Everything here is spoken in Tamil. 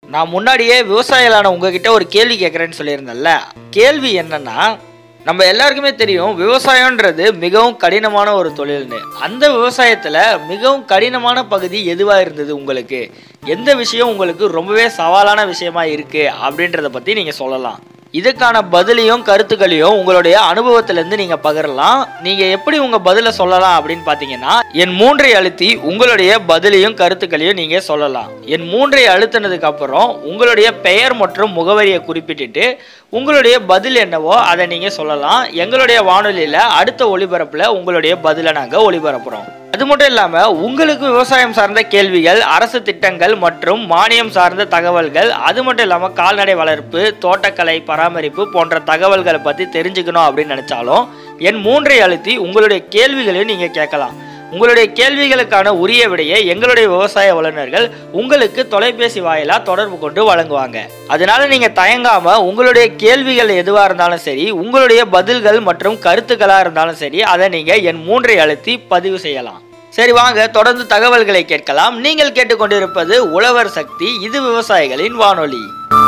நான் முன்னாடியே விவசாயிகளான உங்ககிட்ட ஒரு கேள்வி கேட்குறேன்னு சொல்லியிருந்தேன்ல கேள்வி என்னன்னா நம்ம எல்லாருக்குமே தெரியும் விவசாயம்ன்றது மிகவும் கடினமான ஒரு தொழில்னு அந்த விவசாயத்தில் மிகவும் கடினமான பகுதி எதுவாக இருந்தது உங்களுக்கு எந்த விஷயம் உங்களுக்கு ரொம்பவே சவாலான விஷயமா இருக்கு அப்படின்றத பற்றி நீங்கள் சொல்லலாம் இதுக்கான பதிலையும் கருத்துக்களையும் உங்களுடைய அனுபவத்திலேருந்து நீங்கள் பகிரலாம் நீங்கள் எப்படி உங்கள் பதிலை சொல்லலாம் அப்படின்னு பார்த்தீங்கன்னா என் மூன்றை அழுத்தி உங்களுடைய பதிலையும் கருத்துக்களையும் நீங்கள் சொல்லலாம் என் மூன்றை அழுத்தினதுக்கு அப்புறம் உங்களுடைய பெயர் மற்றும் முகவரியை குறிப்பிட்டுட்டு உங்களுடைய பதில் என்னவோ அதை நீங்கள் சொல்லலாம் எங்களுடைய வானொலியில் அடுத்த ஒளிபரப்பில் உங்களுடைய பதிலை நாங்கள் ஒளிபரப்புகிறோம் அது மட்டும் இல்லாமல் உங்களுக்கு விவசாயம் சார்ந்த கேள்விகள் அரசு திட்டங்கள் மற்றும் மானியம் சார்ந்த தகவல்கள் அது மட்டும் இல்லாமல் கால்நடை வளர்ப்பு தோட்டக்கலை பராமரிப்பு போன்ற தகவல்களை பற்றி தெரிஞ்சுக்கணும் அப்படின்னு நினச்சாலும் என் மூன்றை அழுத்தி உங்களுடைய கேள்விகளையும் நீங்கள் கேட்கலாம் உங்களுடைய கேள்விகளுக்கான உரிய விடையை எங்களுடைய விவசாய வல்லுநர்கள் உங்களுக்கு தொலைபேசி வாயிலாக தொடர்பு கொண்டு வழங்குவாங்க அதனால நீங்க தயங்காம உங்களுடைய கேள்விகள் எதுவா இருந்தாலும் சரி உங்களுடைய பதில்கள் மற்றும் கருத்துக்களா இருந்தாலும் சரி அதை நீங்க என் மூன்றை அழுத்தி பதிவு செய்யலாம் சரி வாங்க தொடர்ந்து தகவல்களை கேட்கலாம் நீங்கள் கேட்டுக்கொண்டிருப்பது உழவர் சக்தி இது விவசாயிகளின் வானொலி